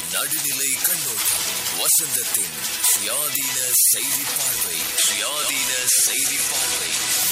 நடுநிலை கண்ணோட்டம் வசந்தத்தின் சுயாதீன செய்தி பார்வை சுயாதீன செய்தி பார்வை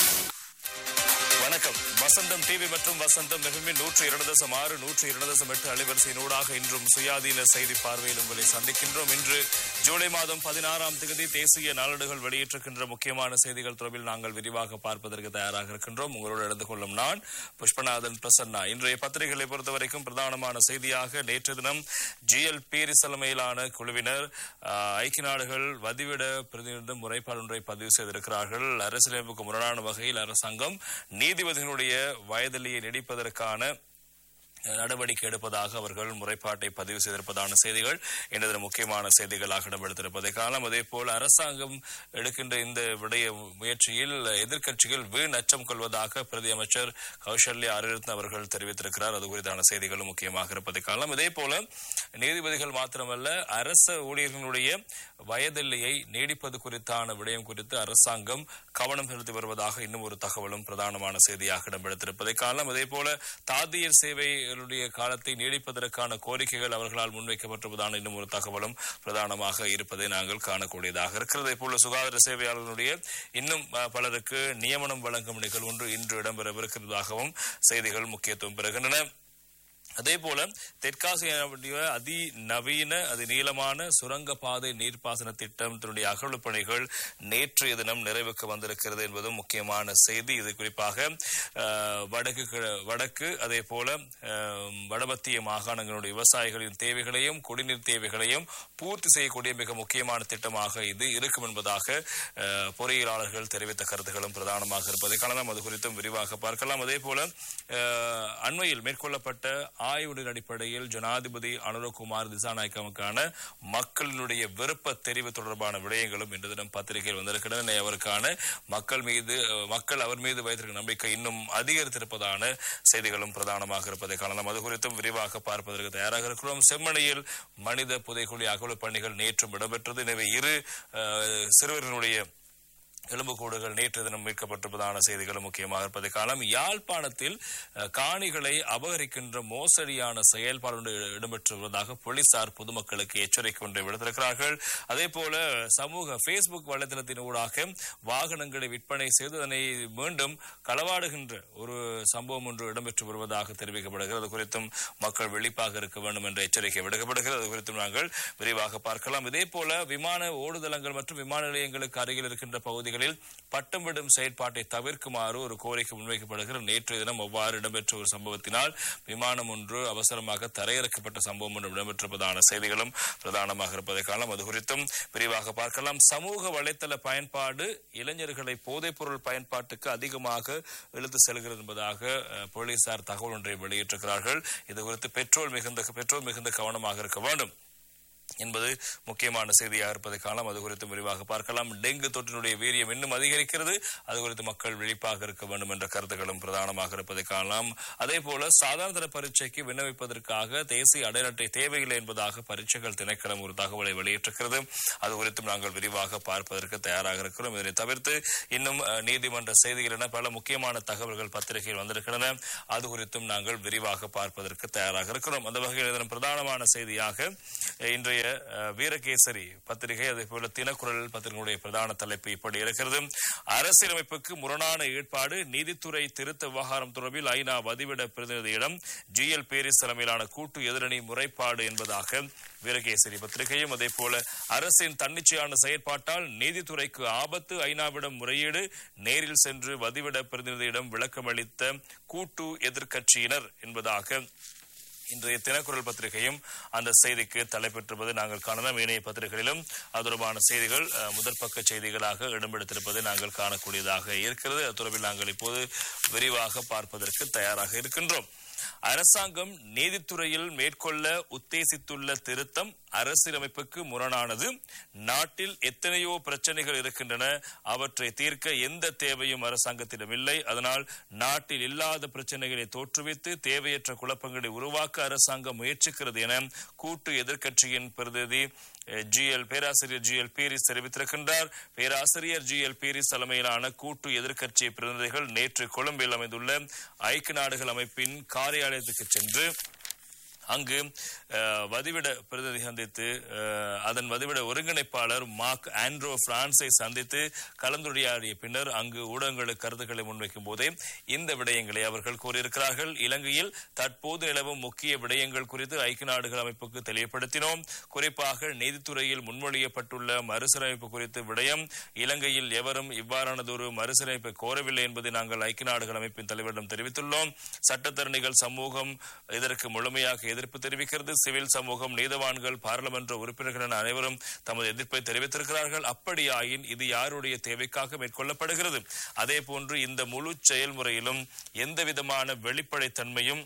வணக்கம் வசந்தம் டிவி மற்றும் வசந்தம் எஃப்எம்மின் நூற்றி இரண்டு தசம் ஆறு நூற்றி இரண்டு தசம் எட்டு அலைவரிசையினூடாக இன்றும் சுயாதீன செய்தி பார்வையில் உங்களை சந்திக்கின்றோம் இன்று ஜூலை மாதம் பதினாறாம் தேதி தேசிய நாளேடுகள் வெளியிட்டிருக்கின்ற முக்கியமான செய்திகள் தொடர்பில் நாங்கள் விரிவாக பார்ப்பதற்கு தயாராக இருக்கின்றோம் உங்களோடு இணைந்து கொள்ளும் நான் புஷ்பநாதன் பிரசன்னா இன்றைய பத்திரிகைகளை பொறுத்தவரைக்கும் பிரதானமான செய்தியாக நேற்று தினம் ஜிஎல் பீரிஸ் தலைமையிலான குழுவினர் ஆஹ், ஐக்கிய நாடுகள் வதிவிட பிரதிநிதி முறைப்பாடு ஒன்றை பதிவு செய்திருக்கிறார்கள் அரசியலமைப்புக்கு முரணான வகையில் அரசாங்கம் நீதிபதிகளுடைய வயதிலேயே நீடிப்பதற்கான நடவடிக்கை எடுப்பதாக அவர்கள் முறைப்பாட்டை பதிவு செய்திருப்பதான செய்திகள் இன்றைய முக்கியமான செய்திகளாக இடம்பெடுத்திருப்பதை காலம் அதே போல் அரசாங்கம் எடுக்கின்ற இந்த விடய முயற்சியில் எதிர்க்கட்சிகள் வீண் அச்சம் கொள்வதாக பிரதி அமைச்சர் கௌசல்யா அரிரத்ன அவர்கள் தெரிவித்திருக்கிறார் அது குறித்தான செய்திகளும் முக்கியமாக இருப்பதை காலம் இதே போல நீதிபதிகள் மாத்திரமல்ல அரச ஊழியர்களுடைய வயதெல்லையை நீடிப்பது குறித்தான விடயம் குறித்து அரசாங்கம் கவனம் செலுத்தி வருவதாக இன்னும் ஒரு தகவலும் பிரதானமான செய்தியாக இடம்பெடுத்திருப்பதை காலம் அதே போல தாதியர் சேவைகளுடைய காலத்தை நீடிப்பதற்கான கோரிக்கைகள் அவர்களால் முன்வைக்கப்பட்டிருப்பதான இன்னும் ஒரு தகவலும் பிரதானமாக இருப்பதை நாங்கள் காணக்கூடியதாக இருக்கிறது அதே போல சுகாதார சேவையாளர்களுடைய இன்னும் அஹ், பலருக்கு நியமனம் வழங்கும் நிகழ்வு ஒன்று இன்று இடம்பெறவிருக்கிறதாகவும் செய்திகள் முக்கியத்துவம் பெறுகின்றன அதே போல தெற்காசியாவுடைய அதிநவீன அதி நீளமான சுரங்கப்பாதை நீர்ப்பாசன திட்டத்தினுடைய அகழ்வு பணிகள் நேற்றைய தினம் நிறைவுக்கு வந்திருக்கிறது என்பதும் முக்கியமான செய்தி இது குறிப்பாக அஹ், வடக்கு கிழ- வடக்கு அதே போல அஹ், வடமத்திய மாகாணங்களுடைய விவசாயிகளின் தேவைகளையும் குடிநீர் தேவைகளையும் பூர்த்தி செய்யக்கூடிய மிக முக்கியமான திட்டமாக இது இருக்கும் என்பதாக அஹ், பொறியியலாளர்கள் தெரிவித்த கருத்துக்களும் பிரதானமாக இருப்பதை காணலாம் அது குறித்தும் விரிவாக பார்க்கலாம் அதே போல அஹ், அண்மையில் மேற்கொள்ளப்பட்ட ஆய்வுகளின் அடிப்படையில் ஜனாதிபதி அனுரகுமார் திசாநாயக்கமுக்கான மக்களினுடைய விருப்ப தெரிவு தொடர்பான விடயங்களும் இன்று தினம் பத்திரிகையில் வந்திருக்கின்றன அவருக்கான மக்கள் மீது அஹ், மக்கள் அவர் மீது வைத்திருக்கும் நம்பிக்கை இன்னும் அதிகரித்திருப்பதான செய்திகளும் பிரதானமாக இருப்பதை காணலாம் அது குறித்தும் விரிவாக பார்ப்பதற்கு தயாராக இருக்கிறோம் செம்மணியில் மனித புதைக்குழி அகழ்வு பணிகள் நேற்றும் இடம்பெற்றது எனவே இரு அஹ், சிறுவர்களுடைய எலும்புக்கூடுகள் நேற்று தினம் மீட்கப்பட்டிருப்பதான செய்திகளும் முக்கியமாக இருப்பதை காலம் யாழ்ப்பாணத்தில் அஹ், காணிகளை அபகரிக்கின்ற மோசடியான செயல்பாடு ஒன்று இடம்பெற்று வருவதாக போலீசார் பொதுமக்களுக்கு எச்சரிக்கை ஒன்றை விடுத்திருக்கிறார்கள் அதே போல சமூக பேஸ்புக் வலைதளத்தின் ஊடாக வாகனங்களை விற்பனை செய்து அதனை மீண்டும் களவாடுகின்ற ஒரு சம்பவம் ஒன்று இடம்பெற்று வருவதாக தெரிவிக்கப்படுகிறது அது குறித்தும் மக்கள் விழிப்பாக இருக்க வேண்டும் என்ற எச்சரிக்கை விடுக்கப்படுகிறது அது குறித்தும் நாங்கள் விரிவாக பார்க்கலாம் இதே போல விமான ஓடுதளங்கள் மற்றும் விமான நிலையங்களுக்கு அருகில் இருக்கின்ற பகுதிகளில் பட்டம் விடும் செயற்பாட்டை தவிர்க்குமாறு ஒரு கோரிக்கை முன்வைக்கப்படுகிறது நேற்றைய தினம் அவ்வாறு இடம்பெற்ற ஒரு சம்பவத்தினால் விமானம் ஒன்று அவசரமாக தரையிறக்கப்பட்ட சம்பவம் ஒன்று இடம்பெற்றிருப்பதான செய்திகளும் பிரதானமாக இருப்பதை காலம் அது குறித்தும் விரிவாக பார்க்கலாம் சமூக வலைத்தள பயன்பாடு இளைஞர்களை போதைப்பொருள் பயன்பாட்டுக்கு அதிகமாக இழுத்து செல்கிறது என்பதாக அஹ், போலீசார் தகவல் ஒன்றை வெளியிட்டிருக்கிறார்கள் இது குறித்து பெட்ரோல் மிகுந்த பெட்ரோல் மிகுந்த கவனமாக இருக்க வேண்டும் என்பது முக்கியமான செய்தியாக இருப்பதை காணலாம் அது குறித்து விரிவாக பார்க்கலாம் டெங்கு தொற்றினுடைய வீரியம் இன்னும் அதிகரிக்கிறது அது குறித்து மக்கள் விழிப்பாக இருக்க வேண்டும் என்ற கருத்துக்களும் பிரதானமாக இருப்பதை காணலாம் அதே போல சாதாரண தர பரீட்சைக்கு விண்ணப்பிப்பதற்காக தேசிய அடையாள அட்டை தேவையில்லை என்பதாக பரீட்சைகள் திணைக்களம் ஒரு தகவலை வெளியிட்டிருக்கிறது அது குறித்தும் நாங்கள் விரிவாக பார்ப்பதற்கு தயாராக இருக்கிறோம் இதனை தவிர்த்து இன்னும் அஹ், நீதிமன்ற செய்திகள் என பல முக்கியமான தகவல்கள் பத்திரிகையில் வந்திருக்கின்றன அது குறித்தும் நாங்கள் விரிவாக பார்ப்பதற்கு தயாராக இருக்கிறோம் அந்த வகையில் இதன் பிரதானமான செய்தியாக அஹ், இன்றைய அஹ், வீரகேசரி பத்திரிகை அதே போல தினக்குரல் பத்திரிகையுடைய பிரதான தலைப்பு இப்படி இருக்கிறது அரசியலமைப்புக்கு முரணான ஏற்பாடு நீதித்துறை திருத்த விவகாரம் தொடர்பில் ஐநா வதிவிட பிரதிநிதியிடம் ஜி எல் பேரிஸ் தலைமையிலான கூட்டு எதிரணி முறைப்பாடு என்பதாக வீரகேசரி பத்திரிகையும் அதே போல அரசின் தன்னிச்சையான செயற்பாட்டால் நீதித்துறைக்கு ஆபத்து ஐநாவிடம் முறையீடு நேரில் சென்று வதிவிட பிரதிநிதியிடம் விளக்கமளித்த கூட்டு எதிர்க்கட்சியினர் என்பதாக இன்றைய தினக்குரல் பத்திரிகையும் அந்த செய்திக்கு தலைப்பெற்றிருப்பதை நாங்கள் காணலாம் இணைய பத்திரிகைகளிலும் அது தொடர்பான செய்திகள் அஹ், முதற் பக்க செய்திகளாக இடம்பெடுத்திருப்பதை நாங்கள் காணக்கூடியதாக இருக்கிறது அது தொடர்பில் நாங்கள் இப்போது விரிவாக பார்ப்பதற்கு தயாராக இருக்கின்றோம் அரசாங்கம் நீதித்துறையில் மேற்கொள்ள உத்தேசித்துள்ள திருத்தம் அரசியலமைப்புக்கு முரணானது நாட்டில் எத்தனையோ பிரச்சனைகள் இருக்கின்றன அவற்றை தீர்க்க எந்த தேவையும் அரசாங்கத்திடம் இல்லை அதனால் நாட்டில் இல்லாத பிரச்சனைகளை தோற்றுவித்து தேவையற்ற குழப்பங்களை உருவாக்க அரசாங்கம் முயற்சிக்கிறது என கூட்டு எதிர்க்கட்சியின் பிரதிநிதி ஜி எல் பேராசிரியர் ஜி எல் பீரிஸ் தெரிவித்திருக்கின்றார் பேராசிரியர் ஜி எல் பீரிஸ் தலைமையிலான கூட்டு எதிர்க்கட்சி பிரதிநிதிகள் நேற்று கொழும்பில் அமைந்துள்ள ஐக்கிய நாடுகள் அமைப்பின் காரியாலயத்துக்கு சென்று அங்கு அஹ், வதிவிட பிரதிநிதி சந்தித்து அஹ், அதன் வதிவிட ஒருங்கிணைப்பாளர் மார்க் ஆண்ட்ரோ பிரான்ஸை சந்தித்து கலந்துரையாடிய பின்னர் அங்கு ஊடகங்களுக்கு கருத்துக்களை முன்வைக்கும் போதே இந்த விடயங்களை அவர்கள் கூறியிருக்கிறார்கள் இலங்கையில் தற்போது நிலவும் முக்கிய விடயங்கள் குறித்து ஐக்கிய நாடுகள் அமைப்புக்கு தெளிவுபடுத்தினோம் குறிப்பாக நீதித்துறையில் முன்மொழியப்பட்டுள்ள மறுசீரமைப்பு குறித்து விடயம் இலங்கையில் எவரும் இவ்வாறானதொரு மறுசீரமைப்பை கோரவில்லை என்பதை நாங்கள் ஐக்கிய நாடுகள் அமைப்பின் தலைவரிடம் தெரிவித்துள்ளோம் சட்டத்தரணிகள் சமூகம் இதற்கு முழுமையாக எதிர்ப்பு தெரிவிக்கிறது சிவில் சமூகம் நீதவான்கள் பாராளுமன்ற உறுப்பினர்கள் என அனைவரும் தமது எதிர்ப்பை தெரிவித்திருக்கிறார்கள் அப்படியாயின் இது யாருடைய தேவைக்காக மேற்கொள்ளப்படுகிறது அதே போன்று இந்த முழு செயல்முறையிலும் எந்த விதமான வெளிப்படைத்தன்மையும்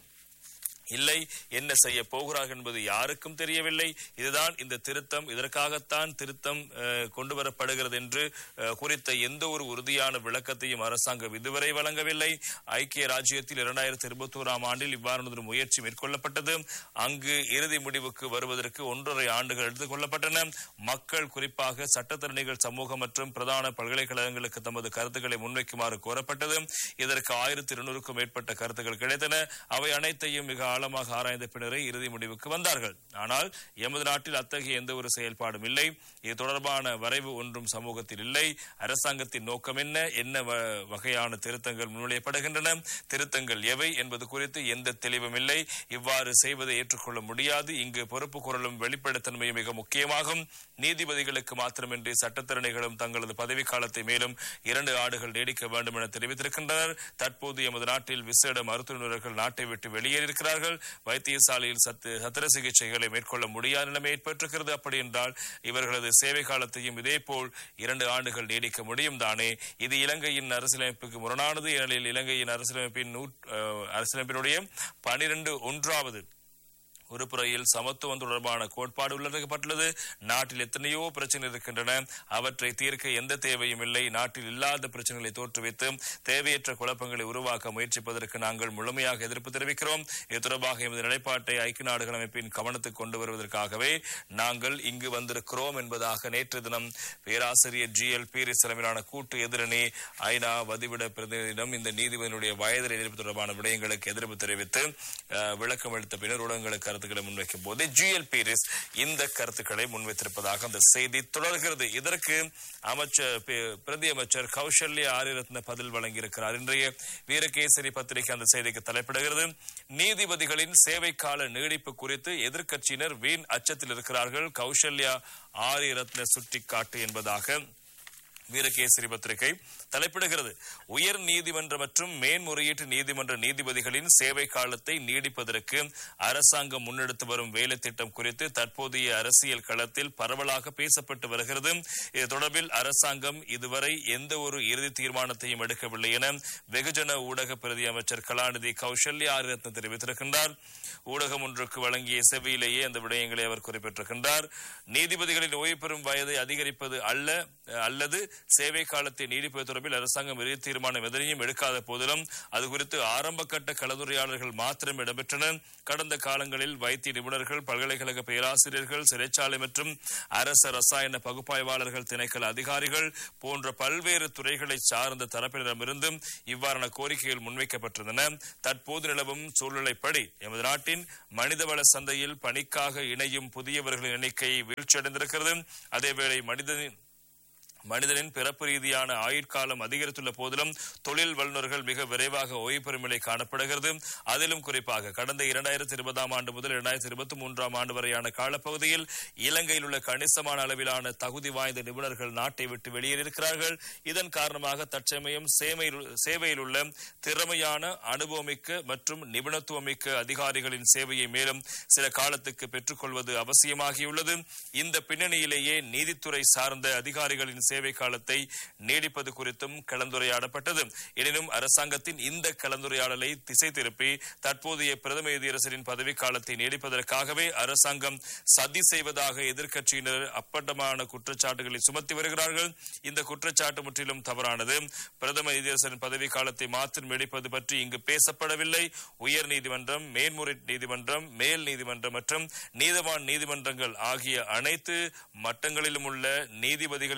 இல்லை என்ன செய்ய போகிறார்கள் என்பது யாருக்கும் தெரியவில்லை இதுதான் இந்த திருத்தம் இதற்காகத்தான் திருத்தம் அஹ், கொண்டு வரப்படுகிறது என்று அஹ், குறித்த எந்த ஒரு உறுதியான விளக்கத்தையும் அரசாங்கம் இதுவரை வழங்கவில்லை ஐக்கிய ராஜ்யத்தில் இரண்டாயிரத்தி இருபத்தி ஓராம் ஆண்டில் இவ்வாறான ஒரு முயற்சி மேற்கொள்ளப்பட்டது அங்கு இறுதி முடிவுக்கு வருவதற்கு ஒன்றரை ஆண்டுகள் எடுத்துக் கொள்ளப்பட்டன மக்கள் குறிப்பாக சட்டத்தரணிகள் சமூகம் மற்றும் பிரதான பல்கலைக்கழகங்களுக்கு தமது கருத்துக்களை முன்வைக்குமாறு கோரப்பட்டது இதற்கு ஆயிரத்தி இருநூறுக்கும் மேற்பட்ட கருத்துக்கள் கிடைத்தன அவை அனைத்தையும் மிக ஆழமாக ஆராய்ந்த பின்னரே இறுதி முடிவுக்கு வந்தார்கள் ஆனால் எமது நாட்டில் அத்தகைய எந்த ஒரு செயல்பாடும் இல்லை இது தொடர்பான வரைவு ஒன்றும் சமூகத்தில் இல்லை அரசாங்கத்தின் நோக்கம் என்ன என்ன வ- வகையான திருத்தங்கள் முன்மொழியப்படுகின்றன திருத்தங்கள் எவை என்பது குறித்து எந்த தெளிவும் இல்லை இவ்வாறு செய்வதை ஏற்றுக்கொள்ள முடியாது இங்கு பொறுப்பு குரலும் வெளிப்படைத்தன்மையும் மிக முக்கியமாகும் நீதிபதிகளுக்கு மாத்திரமின்றி சட்டத்திறனைகளும் தங்களது பதவிக்காலத்தை மேலும் இரண்டு ஆண்டுகள் நீடிக்க வேண்டும் என தெரிவித்திருக்கின்றனர் தற்போது எமது நாட்டில் விசேட மருத்துவ நிபுணர்கள் நாட்டை விட்டு வெளியேறியிருக்கிறார்கள் வைத்தியசாலையில் சத்து சத்திர சிகிச்சைகளை மேற்கொள்ள முடியாத நிலைமை ஏற்பட்டிருக்கிறது அப்படி என்றால் இவர்களது சேவை காலத்தையும் இதேபோல் இரண்டு ஆண்டுகள் நீடிக்க முடியும் தானே இது இலங்கையின் அரசியலமைப்புக்கு முரணானது ஏனெனில் இலங்கையின் அரசியலமைப்பின் நூற்- அஹ், அரசியலமைப்பினுடைய பனிரெண்டு ஒன்றாவது உறுப்புறையில் சமத்துவம் தொடர்பான கோட்பாடு உள்ளடக்கப்பட்டுள்ளது நாட்டில் எத்தனையோ பிரச்சனை இருக்கின்றன அவற்றை தீர்க்க எந்த தேவையும் இல்லை நாட்டில் இல்லாத பிரச்சனைகளை தோற்றுவித்து தேவையற்ற குழப்பங்களை உருவாக்க முயற்சிப்பதற்கு நாங்கள் முழுமையாக எதிர்ப்பு தெரிவிக்கிறோம் இது தொடர்பாக எமது நிலைப்பாட்டை ஐக்கிய நாடுகள் அமைப்பின் கவனத்துக்கு கொண்டு வருவதற்காகவே நாங்கள் இங்கு வந்திருக்கிறோம் என்பதாக நேற்று தினம் பேராசிரியர் ஜி எல் பீரிஸ் தலைமையிலான கூட்டு எதிரணி ஐநா வதிவிட பிரதிநிதியிடம் இந்த நீதிபதியினுடைய வயதில் எதிர்ப்பு தொடர்பான விடயங்களுக்கு எதிர்ப்பு தெரிவித்து அஹ், விளக்கம் அளித்த பின்னர் ஊடகங்களுக்கு கருத்துக்களை முன்வைக்கும் போது ஜிஎல் பீரிஸ் இந்த கருத்துக்களை முன்வைத்திருப்பதாக அந்த செய்தி தொடர்கிறது இதற்கு அமைச்சர் பி- பிரதி அமைச்சர் கௌசல்யா ஆரியரத்ன பதில் வழங்கியிருக்கிறார் இன்றைய வீரகேசரி பத்திரிகை அந்த செய்திக்கு தலைப்பிடுகிறது நீதிபதிகளின் சேவை கால நீடிப்பு குறித்து எதிர்க்கட்சியினர் வீண் அச்சத்தில் இருக்கிறார்கள் கௌசல்யா ஆரியரத்ன சுட்டிக்காட்டு என்பதாக வீரகேசரி பத்திரிகை தலைப்பிடுகிறது உயர் நீதிமன்ற மற்றும் மேன்முறையீட்டு நீதிமன்ற நீதிபதிகளின் சேவை காலத்தை நீடிப்பதற்கு அரசாங்கம் முன்னெடுத்து வரும் வேலை திட்டம் குறித்து தற்போதைய அரசியல் களத்தில் பரவலாக பேசப்பட்டு வருகிறது இது தொடர்பில் அரசாங்கம் இதுவரை எந்த ஒரு இறுதி தீர்மானத்தையும் எடுக்கவில்லை என வெகுஜன ஊடக பிரதி அமைச்சர் கலாநிதி கௌசல்யா ஆரியரத்ன தெரிவித்திருக்கின்றார் ஊடகம் ஒன்றுக்கு வழங்கிய செவியிலேயே அந்த விடயங்களை அவர் குறிப்பிட்டிருக்கின்றார் நீதிபதிகளின் ஓய்வு பெறும் வயதை அதிகரிப்பது அல்ல அல்லது சேவை காலத்தை நீடிப்பது தொடர்பில் அரசாங்கம் இறுதி தீர்மானம் எதனையும் எடுக்காத போதிலும் அது குறித்து ஆரம்ப கட்ட கலந்துரையாடல்கள் மாத்திரம் இடம்பெற்றன கடந்த காலங்களில் வைத்திய நிபுணர்கள் பல்கலைக்கழக பேராசிரியர்கள் சிறைச்சாலை மற்றும் அரச ரசாயன பகுப்பாய்வாளர்கள் திணைக்கள அதிகாரிகள் போன்ற பல்வேறு துறைகளை சார்ந்த தரப்பினரிடமிருந்தும் இவ்வாறான கோரிக்கைகள் முன்வைக்கப்பட்டிருந்தன தற்போது நிலவும் சூழ்நிலைப்படி எமது நாட்டின் மனிதவள சந்தையில் பணிக்காக இணையும் புதியவர்களின் எண்ணிக்கை வீழ்ச்சியடைந்திருக்கிறது அதேவேளை மனிதனின் மனிதனின் பிறப்பு ரீதியான ஆயுட்காலம் அதிகரித்துள்ள போதிலும் தொழில் வல்லுநர்கள் மிக விரைவாக ஓய்வு பெறும் நிலை காணப்படுகிறது அதிலும் குறிப்பாக கடந்த இரண்டாயிரத்தி இருபதாம் ஆண்டு முதல் இரண்டாயிரத்தி இருபத்தி மூன்றாம் ஆண்டு வரையான காலப்பகுதியில் இலங்கையில் உள்ள கணிசமான அளவிலான தகுதி வாய்ந்த நிபுணர்கள் நாட்டை விட்டு வெளியேறியிருக்கிறார்கள் இதன் காரணமாக தற்சமயம் சேமையில் சேவையில் உள்ள திறமையான அனுபவமிக்க மற்றும் நிபுணத்துவமிக்க அதிகாரிகளின் சேவையை மேலும் சில காலத்துக்கு பெற்றுக்கொள்வது அவசியமாகியுள்ளது இந்த பின்னணியிலேயே நீதித்துறை சார்ந்த அதிகாரிகளின் சேவை காலத்தை நீடிப்பது குறித்தும் கலந்துரையாடப்பட்டது எனினும் அரசாங்கத்தின் இந்த கலந்துரையாடலை திசை திருப்பி தற்போதைய பிரதம நீதியரசரின் பதவி காலத்தை நீடிப்பதற்காகவே அரசாங்கம் சதி செய்வதாக எதிர்க்கட்சியினர் அப்பட்டமான குற்றச்சாட்டுகளை சுமத்தி வருகிறார்கள் இந்த குற்றச்சாட்டு முற்றிலும் தவறானது பிரதம நீதியரசரின் பதவி காலத்தை மாற்றம் நீடிப்பது பற்றி இங்கு பேசப்படவில்லை உயர் நீதிமன்றம் மேன்முறை நீதிமன்றம் மேல் நீதிமன்றம் மற்றும் நீதவான் நீதிமன்றங்கள் ஆகிய அனைத்து மட்டங்களிலும் உள்ள நீதிபதிகளின் சேவை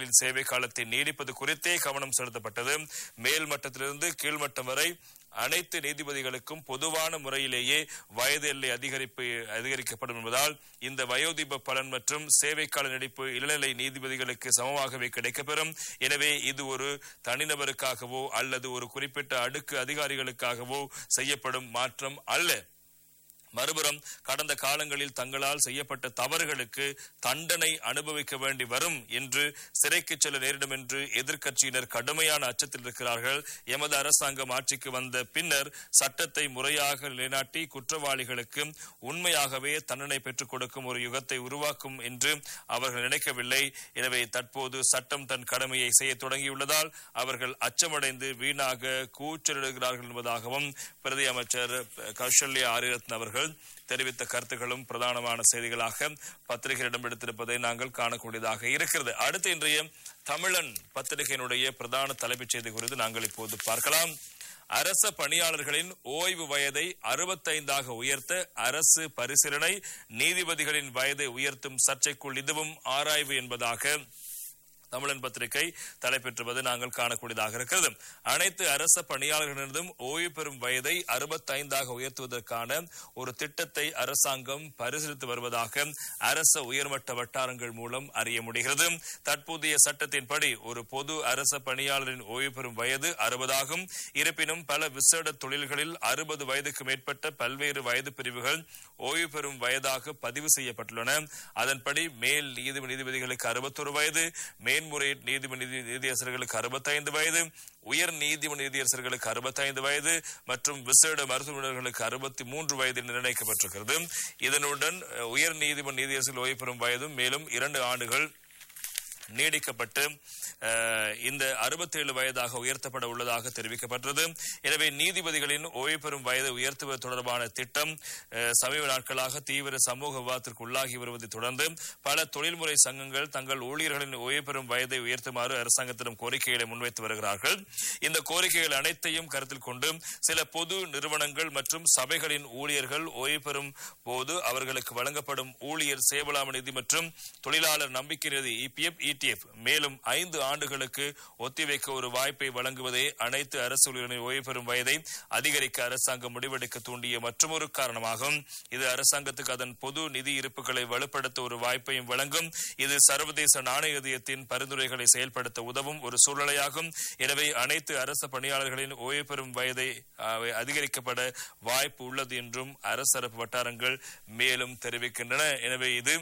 சேவை காலத்தை நீடிப்பது குறித்தே கவனம் செலுத்தப்பட்டது மேல் மட்டத்திலிருந்து கீழ்மட்டம் வரை அனைத்து நீதிபதிகளுக்கும் பொதுவான முறையிலேயே வயது எல்லை அதிகரிப்பு அதிகரிக்கப்படும் என்பதால் இந்த வயோதிப பலன் மற்றும் சேவைக்கால நீடிப்பு இளநிலை நீதிபதிகளுக்கு சமமாகவே கிடைக்கப்பெறும் எனவே இது ஒரு தனிநபருக்காகவோ அல்லது ஒரு குறிப்பிட்ட அடுக்கு அதிகாரிகளுக்காகவோ செய்யப்படும் மாற்றம் அல்ல மறுபுறம் கடந்த காலங்களில் தங்களால் செய்யப்பட்ட தவறுகளுக்கு தண்டனை அனுபவிக்க வேண்டி வரும் என்று சிறைக்கு செல்ல நேரிடும் என்று எதிர்க்கட்சியினர் கடுமையான அச்சத்தில் இருக்கிறார்கள் எமது அரசாங்கம் ஆட்சிக்கு வந்த பின்னர் சட்டத்தை முறையாக நிலைநாட்டி குற்றவாளிகளுக்கு உண்மையாகவே தண்டனை பெற்றுக் கொடுக்கும் ஒரு யுகத்தை உருவாக்கும் என்று அவர்கள் நினைக்கவில்லை எனவே தற்போது சட்டம் தன் கடமையை செய்ய தொடங்கியுள்ளதால் அவர்கள் அச்சமடைந்து வீணாக கூச்சலிடுகிறார்கள் என்பதாகவும் பிரதி அமைச்சர் கௌசல்யா ஆரியரத்ன அவர்கள் தெரிவித்த கருத்துக்களும் பிரதானமான செய்திகளாக பத்திரிகையிடம் எடுத்திருப்பதை நாங்கள் காணக்கூடியதாக இருக்கிறது அடுத்து இன்றைய தமிழன் பத்திரிகையினுடைய பிரதான தலைப்புச் செய்தி குறித்து நாங்கள் இப்போது பார்க்கலாம் அரச பணியாளர்களின் ஓய்வு வயதை அறுபத்தைந்தாக உயர்த்த அரசு பரிசீலனை நீதிபதிகளின் வயதை உயர்த்தும் சர்ச்சைக்குள் இதுவும் ஆராய்வு என்பதாக தமிழன் பத்திரிகை தலைப்பெற்றுவது நாங்கள் காணக்கூடியதாக இருக்கிறது அனைத்து அரச பணியாளர்களிடம் ஓய்வு பெறும் வயதை அறுபத்தைந்தாக உயர்த்துவதற்கான ஒரு திட்டத்தை அரசாங்கம் பரிசீலித்து வருவதாக அரச உயர்மட்ட வட்டாரங்கள் மூலம் அறிய முடிகிறது தற்போதைய சட்டத்தின்படி ஒரு பொது அரச பணியாளரின் ஓய்வு பெறும் வயது அறுபதாகும் இருப்பினும் பல விசேட தொழில்களில் அறுபது வயதுக்கு மேற்பட்ட பல்வேறு வயது பிரிவுகள் ஓய்வு பெறும் வயதாக பதிவு செய்யப்பட்டுள்ளன அதன்படி மேல் நீதிபதி நீதிபதிகளுக்கு அறுபத்தொரு வயது மேன்முறையீட்டு நீதிபதி நீதியரசர்களுக்கு அறுபத்தைந்து வயது உயர் நீதிமன்ற நீதியரசர்களுக்கு அறுபத்தைந்து வயது மற்றும் விசேட மருத்துவர்களுக்கு அறுபத்தி மூன்று வயது நிர்ணயிக்கப்பட்டிருக்கிறது இதனுடன் அஹ், உயர் நீதிமன்ற நீதியரசர்கள் ஓய்வு பெறும் வயதும் மேலும் இரண்டு ஆண்டுகள் நீடிக்கப்பட்டு அஹ், இந்த அறுபத்தேழு வயதாக உயர்த்தப்பட உள்ளதாக தெரிவிக்கப்பட்டது எனவே நீதிபதிகளின் ஓய்வு பெறும் வயதை உயர்த்துவது தொடர்பான திட்டம் அஹ், சமீப நாட்களாக தீவிர சமூக விவாதத்திற்கு உள்ளாகி வருவதை தொடர்ந்து பல தொழில்முறை சங்கங்கள் தங்கள் ஊழியர்களின் ஓய்வு பெறும் வயதை உயர்த்துமாறு அரசாங்கத்திடம் கோரிக்கைகளை முன்வைத்து வருகிறார்கள் இந்த கோரிக்கைகள் அனைத்தையும் கருத்தில் கொண்டு சில பொது நிறுவனங்கள் மற்றும் சபைகளின் ஊழியர்கள் ஓய்வு பெறும் போது அவர்களுக்கு வழங்கப்படும் ஊழியர் சேவலாம நிதி மற்றும் தொழிலாளர் நம்பிக்கை நிதி இபிஎஃப் இடிஎஃப் மேலும் ஐந்து ஆண்டுகளுக்கு ஒத்திவைக்க ஒரு வாய்ப்பை வழங்குவதே அனைத்து அரசு ஊழியர்களின் ஓய்வு பெறும் வயதை அதிகரிக்க அரசாங்கம் முடிவெடுக்க தூண்டிய மற்றொரு காரணமாகும் இது அரசாங்கத்துக்கு அதன் பொது நிதி இருப்புகளை வலுப்படுத்த ஒரு வாய்ப்பையும் வழங்கும் இது சர்வதேச நாணய நிதியத்தின் பரிந்துரைகளை செயல்படுத்த உதவும் ஒரு சூழ்நிலையாகும் எனவே அனைத்து அரசு பணியாளர்களின் ஓய்வு பெறும் வயதை அஹ், அதிகரிக்கப்பட வாய்ப்பு உள்ளது என்றும் அரசரப்பு வட்டாரங்கள் மேலும் தெரிவிக்கின்றன எனவே இது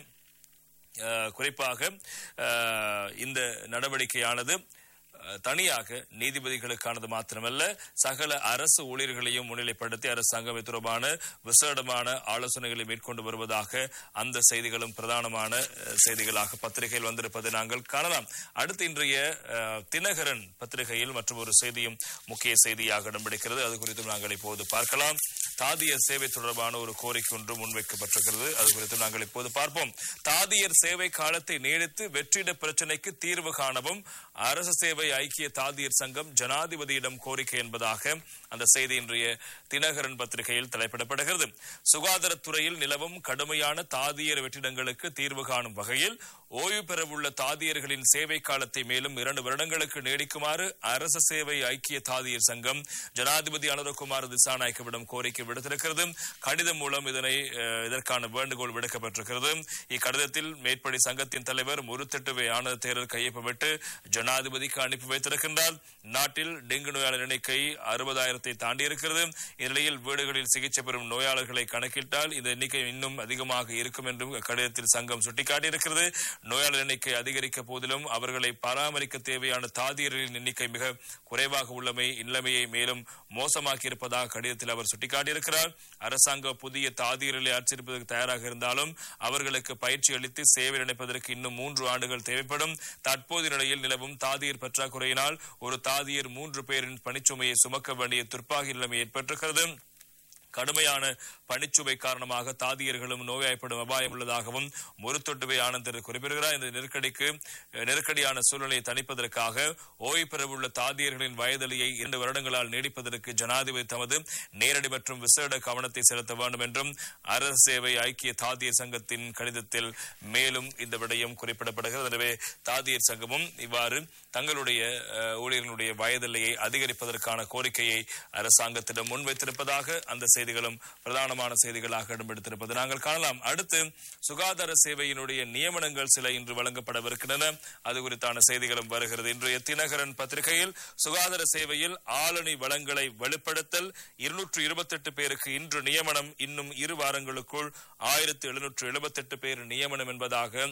அஹ், குறிப்பாக அஹ், இந்த நடவடிக்கையானது அஹ், தனியாக நீதிபதிகளுக்கானது மாத்திரமல்ல சகல அரசு ஊழியர்களையும் முன்னிலைப்படுத்தி அரசாங்கம் இது தொடர்பான விசேடமான ஆலோசனைகளை மேற்கொண்டு வருவதாக அந்த செய்திகளும் பிரதானமான அஹ், செய்திகளாக பத்திரிகையில் வந்திருப்பதை நாங்கள் காணலாம் அடுத்து இன்றைய அஹ், தினகரன் பத்திரிகையில் மற்றும் ஒரு செய்தியும் முக்கிய செய்தியாக இடம்பிடிக்கிறது அது குறித்தும் நாங்கள் இப்போது பார்க்கலாம் தாதியர் சேவை தொடர்பான ஒரு கோரிக்கை ஒன்று முன்வைக்கப்பட்டிருக்கிறது அது குறித்து நாங்கள் இப்போது பார்ப்போம் தாதியர் சேவை காலத்தை நீடித்து வெற்றிட பிரச்சினைக்கு தீர்வு காணவும் அரசு சேவை ஐக்கிய தாதியர் சங்கம் ஜனாதிபதியிடம் கோரிக்கை என்பதாக அந்த செய்தி இன்றைய தினகரன் பத்திரிகையில் தலைப்பிடப்படுகிறது சுகாதாரத்துறையில் நிலவும் கடுமையான தாதியர் வெற்றிடங்களுக்கு தீர்வு காணும் வகையில் ஓய்வு பெறவுள்ள தாதியர்களின் சேவை காலத்தை மேலும் இரண்டு வருடங்களுக்கு நீடிக்குமாறு அரசு சேவை ஐக்கிய தாதியர் சங்கம் ஜனாதிபதி அனுரகுமார் திசாநாயக்கவிடம் கோரிக்கை விடுத்திருக்கிறது கடிதம் மூலம் இதனை அஹ், இதற்கான வேண்டுகோள் விடுக்கப்பட்டிருக்கிறது இக்கடிதத்தில் மேற்படி சங்கத்தின் தலைவர் முருத்தெட்டுவை ஆனந்த தேரர் கையொப்பமிட்டு ஜனாதிபதிக்கு அனுப்பி வைத்திருக்கின்றார் நாட்டில் டெங்கு நோயாளர் எண்ணிக்கை அறுபதாயிரத்தை தாண்டி இருக்கிறது இந்நிலையில் வீடுகளில் சிகிச்சை பெறும் நோயாளர்களை கணக்கிட்டால் இந்த எண்ணிக்கை இன்னும் அதிகமாக இருக்கும் என்றும் கடிதத்தில் சங்கம் சுட்டிக்காட்டியிருக்கிறது நோயாளர் எண்ணிக்கை அதிகரிக்க போதிலும் அவர்களை பராமரிக்க தேவையான தாதியர்களின் எண்ணிக்கை மிக குறைவாக உள்ளமை நிலைமையை மேலும் மோசமாக்கி இருப்பதாக கடிதத்தில் அவர் சுட்டிக்காட்டியிருக்கிறார் அரசாங்கம் புதிய தாதியர்களை ஆட்சியிருப்பதற்கு தயாராக இருந்தாலும் அவர்களுக்கு பயிற்சி அளித்து சேவை நினைப்பதற்கு இன்னும் மூன்று ஆண்டுகள் தேவைப்படும் தற்போதைய நிலையில் நிலவும் தாதியர் பற்றாக்குறையினால் ஒரு தாதியர் மூன்று பேரின் பணிச்சுமையை சுமக்க வேண்டிய துர்ப்பாகி நிலைமை ஏற்பட்டிருக்கிறது கடுமையான பணிச்சுமை காரணமாக தாதியர்களும் நோய்வாய்ப்படும் அபாயம் உள்ளதாகவும் முருத்தொட்டுவை ஆனந்தர் குறிப்பிடுகிறார் இந்த நெருக்கடிக்கு அஹ், நெருக்கடியான சூழ்நிலையை தணிப்பதற்காக ஓய்வு பெறவுள்ள தாதியர்களின் வயதலியை இரண்டு வருடங்களால் நீடிப்பதற்கு ஜனாதிபதி தமது நேரடி மற்றும் விசேட கவனத்தை செலுத்த வேண்டும் என்றும் அரசு சேவை ஐக்கிய தாதியர் சங்கத்தின் கடிதத்தில் மேலும் இந்த விடயம் குறிப்பிடப்படுகிறது எனவே தாதியர் சங்கமும் இவ்வாறு தங்களுடைய அஹ், ஊழியர்களுடைய வயதெல்லையை அதிகரிப்பதற்கான கோரிக்கையை அரசாங்கத்திடம் முன்வைத்திருப்பதாக அந்த செய்திகளும் பிரதானமான செய்திகளாக இடம்பெடுத்திருப்பது நாங்கள் காணலாம் அடுத்து சுகாதார சேவையினுடைய நியமனங்கள் சில இன்று வழங்கப்படவிருக்கின்றன அது குறித்தான செய்திகளும் வருகிறது இன்றைய தினகரன் பத்திரிகையில் சுகாதார சேவையில் ஆளணி வளங்களை வெளிப்படுத்தல் இருநூற்று இருபத்தெட்டு பேருக்கு இன்று நியமனம் இன்னும் இரு வாரங்களுக்குள் ஆயிரத்து எழுநூற்று எழுபத்தெட்டு பேர் நியமனம் என்பதாக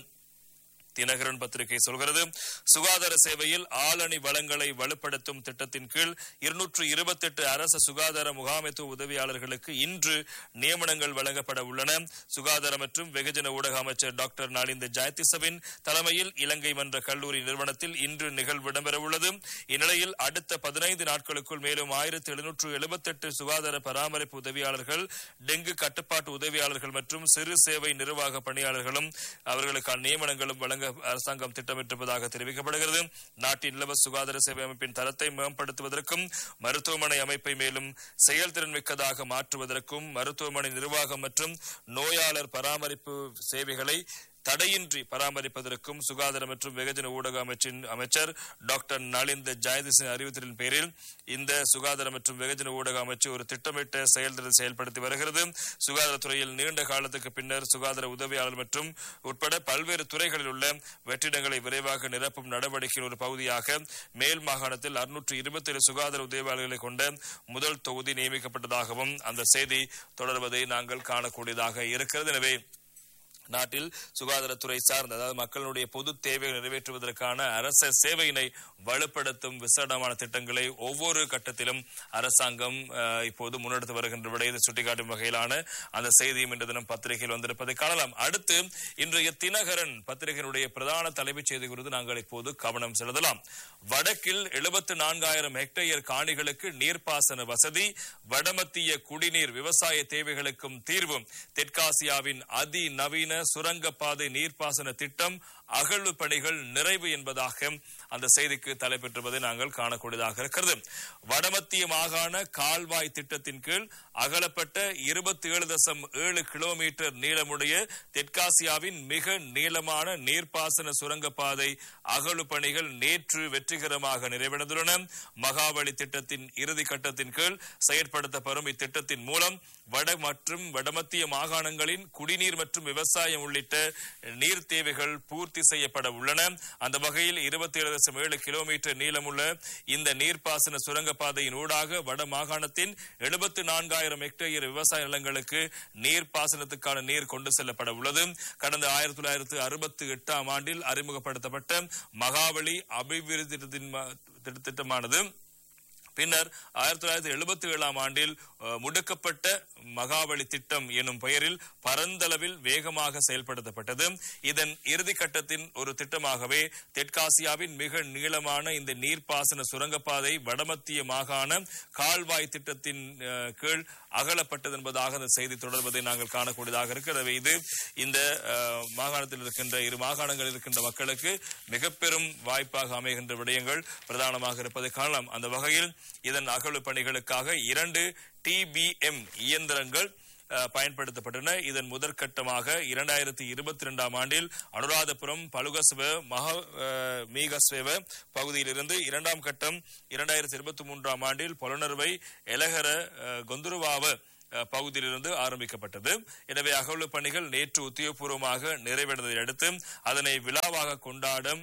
தினகரன் பத்திரிகை சொல்கிறது சுகாதார சேவையில் ஆளணி வளங்களை வலுப்படுத்தும் திட்டத்தின் கீழ் இருநூற்று இருபத்தெட்டு அரசு சுகாதார முகாமைத்துவ உதவியாளர்களுக்கு இன்று நியமனங்கள் வழங்கப்பட உள்ளன சுகாதார மற்றும் வெகுஜன ஊடக அமைச்சர் டாக்டர் நாளிந்த ஜெயதிசவின் தலைமையில் இலங்கை மன்ற கல்லூரி நிறுவனத்தில் இன்று நிகழ்வு இடம்பெறவுள்ளது இந்நிலையில் அடுத்த பதினைந்து நாட்களுக்குள் மேலும் ஆயிரத்தி எழுநூற்று எழுபத்தெட்டு சுகாதார பராமரிப்பு உதவியாளர்கள் டெங்கு கட்டுப்பாட்டு உதவியாளர்கள் மற்றும் சிறு சேவை நிர்வாக பணியாளர்களும் அவர்களுக்கான நியமனங்களும் வழங்க அரசாங்கம் திட்டமிட்டிருப்பதாக தெரிவிக்கப்படுகிறது நாட்டின் இலவச சுகாதார சேவை அமைப்பின் தரத்தை மேம்படுத்துவதற்கும் மருத்துவமனை அமைப்பை மேலும் செயல்திறன் மிக்கதாக மாற்றுவதற்கும் மருத்துவமனை நிர்வாகம் மற்றும் நோயாளர் பராமரிப்பு சேவைகளை தடையின்றி பராமரிப்பதற்கும் சுகாதார மற்றும் வெகுஜன ஊடக அமைச்சின் அமைச்சர் டாக்டர் நலிந்த ஜெயதிசின் அறிவுறுத்தலின் பேரில் இந்த சுகாதார மற்றும் வெகுஜன ஊடக அமைச்சு ஒரு திட்டமிட்ட செயல்திறன் செயல்படுத்தி வருகிறது சுகாதாரத்துறையில் நீண்ட காலத்துக்கு பின்னர் சுகாதார உதவியாளர் மற்றும் உட்பட பல்வேறு துறைகளில் உள்ள வெற்றிடங்களை விரைவாக நிரப்பும் நடவடிக்கையின் ஒரு பகுதியாக மேல் மாகாணத்தில் அறுநூற்று இருபத்தேழு சுகாதார உதவியாளர்களை கொண்ட முதல் தொகுதி நியமிக்கப்பட்டதாகவும் அந்த செய்தி தொடர்வதை நாங்கள் காணக்கூடியதாக இருக்கிறது எனவே நாட்டில் சுகாதாரத்துறை சார்ந்த அதாவது மக்களுடைய பொது தேவையை நிறைவேற்றுவதற்கான அரச சேவையினை வலுப்படுத்தும் விசேடமான திட்டங்களை ஒவ்வொரு கட்டத்திலும் அரசாங்கம் அஹ், இப்போது முன்னெடுத்து வருகின்ற விடயத்தை சுட்டிக்காட்டும் வகையிலான அந்த செய்தியும் இன்று தினம் பத்திரிகையில் வந்திருப்பதை காணலாம் அடுத்து இன்றைய தினகரன் பத்திரிகையினுடைய பிரதான தலைமைச் செய்தி குறித்து நாங்கள் இப்போது கவனம் செலுத்தலாம் வடக்கில் எழுபத்து நான்காயிரம் ஹெக்டேயர் காணிகளுக்கு நீர்ப்பாசன வசதி வடமத்திய குடிநீர் விவசாய தேவைகளுக்கும் தீர்வு தெற்காசியாவின் அதிநவீன சுரங்கப்பாதை நீர்ப்பாசன திட்டம் அகழ்வு பணிகள் நிறைவு என்பதாக அந்த செய்திக்கு தலைப்பெற்றுவதை நாங்கள் காணக்கூடியதாக இருக்கிறது வடமத்திய மாகாண கால்வாய் திட்டத்தின் கீழ் அகலப்பட்ட இருபத்தி ஏழு தசம் ஏழு கிலோமீட்டர் நீளமுடைய தெற்காசியாவின் மிக நீளமான நீர்ப்பாசன சுரங்கப்பாதை அகழ்வு பணிகள் நேற்று வெற்றிகரமாக நிறைவடைந்துள்ளன மகாவலி திட்டத்தின் இறுதி கட்டத்தின் கீழ் செயற்படுத்தப்படும் இத்திட்டத்தின் மூலம் வட மற்றும் வடமத்திய மாகாணங்களின் குடிநீர் மற்றும் விவசாயம் உள்ளிட்ட நீர் தேவைகள் பூர்த்தி செய்யப்பட உள்ளன அந்த வகையில் இருபத்தி ஏழு தசம் ஏழு கிலோமீட்டர் நீளமுள்ள இந்த நீர்ப்பாசன சுரங்கப்பாதையின் ஊடாக வட மாகாணத்தின் எழுபத்து நான்காயிரம் ஹெக்டேயர் விவசாய நிலங்களுக்கு நீர்ப்பாசனத்துக்கான நீர் கொண்டு செல்லப்பட உள்ளது கடந்த ஆயிரத்தி தொள்ளாயிரத்து அறுபத்தி எட்டாம் ஆண்டில் அறிமுகப்படுத்தப்பட்ட மகாவலி அபிவிருத்தி திட்டத்தின் ம- திட்டமானது பின்னர் ஆயிரத்தி தொள்ளாயிரத்தி எழுபத்தி ஏழாம் ஆண்டில் அஹ், முடுக்கப்பட்ட மகாவலி திட்டம் எனும் பெயரில் பரந்தளவில் வேகமாக செயல்படுத்தப்பட்டது இதன் இறுதி கட்டத்தின் ஒரு திட்டமாகவே தெற்காசியாவின் மிக நீளமான இந்த நீர்ப்பாசன சுரங்கப்பாதை வடமத்திய மாகாண கால்வாய் திட்டத்தின் அஹ், கீழ் அகலப்பட்டது என்பதாக அந்த செய்தி தொடர்வதை நாங்கள் காணக்கூடியதாக இருக்கிறது இது இந்த அஹ், மாகாணத்தில் இருக்கின்ற இரு மாகாணங்களில் இருக்கின்ற மக்களுக்கு மிக பெரும் வாய்ப்பாக அமைகின்ற விடயங்கள் பிரதானமாக இருப்பதை காணலாம் அந்த வகையில் இதன் அகழ்வு பணிகளுக்காக இரண்டு டிபிஎம் இயந்திரங்கள் அஹ், பயன்படுத்தப்பட்டன இதன் முதற்கட்டமாக இரண்டாயிரத்தி இருபத்தி இரண்டாம் ஆண்டில் அனுராதபுரம் பலுகஸ்வ மக அஹ், மீகஸ்வேவ பகுதியிலிருந்து இரண்டாம் கட்டம் இரண்டாயிரத்தி இருபத்தி மூன்றாம் ஆண்டில் பொலனர்வை எலகர அஹ், கொந்துருவாவ அஹ், பகுதியிலிருந்து ஆரம்பிக்கப்பட்டது எனவே அகழ்வு பணிகள் நேற்று உத்தியோகபூர்வமாக நிறைவடைந்ததை அடுத்து அதனை விழாவாக கொண்டாடும்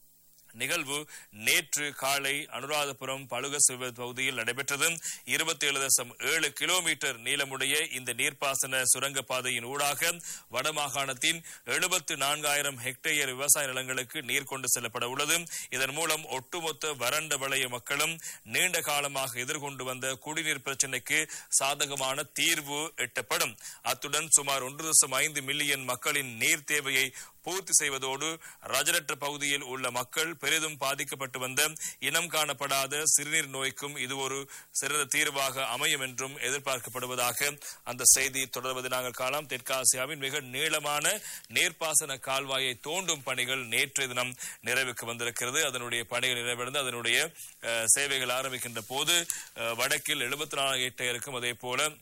நிகழ்வு நேற்று காலை அனுராதபுரம் பழுகசிவ பகுதியில் நடைபெற்றது இருபத்தி ஏழு தசம் ஏழு கிலோமீட்டர் நீளமுடைய இந்த நீர்ப்பாசன சுரங்கப்பாதையின் ஊடாக வடமாகாணத்தின் எழுபத்து நான்காயிரம் ஹெக்டேயர் விவசாய நிலங்களுக்கு நீர் கொண்டு செல்லப்பட உள்ளது இதன் மூலம் ஒட்டுமொத்த வறண்ட வளைய மக்களும் நீண்ட காலமாக எதிர்கொண்டு வந்த குடிநீர் பிரச்சினைக்கு சாதகமான தீர்வு எட்டப்படும் அத்துடன் சுமார் ஒன்று தசம் ஐந்து மில்லியன் மக்களின் நீர் தேவையை பூர்த்தி செய்வதோடு ரஜரற்ற பகுதியில் உள்ள மக்கள் பெரிதும் பாதிக்கப்பட்டு வந்த இனம் காணப்படாத சிறுநீர் நோய்க்கும் இது ஒரு சிறந்த தீர்வாக அமையும் என்றும் எதிர்பார்க்கப்படுவதாக அந்த செய்தி தொடர்வதை நாங்கள் காணலாம் தெற்காசியாவின் மிக நீளமான நீர்ப்பாசன கால்வாயை தோண்டும் பணிகள் நேற்றைய தினம் நிறைவுக்கு வந்திருக்கிறது அதனுடைய பணிகள் நிறைவடைந்து அதனுடைய அஹ், சேவைகள் ஆரம்பிக்கின்ற போது அஹ், வடக்கில் எழுபத்தி நாலு ஹெக்டேருக்கும் அதே போல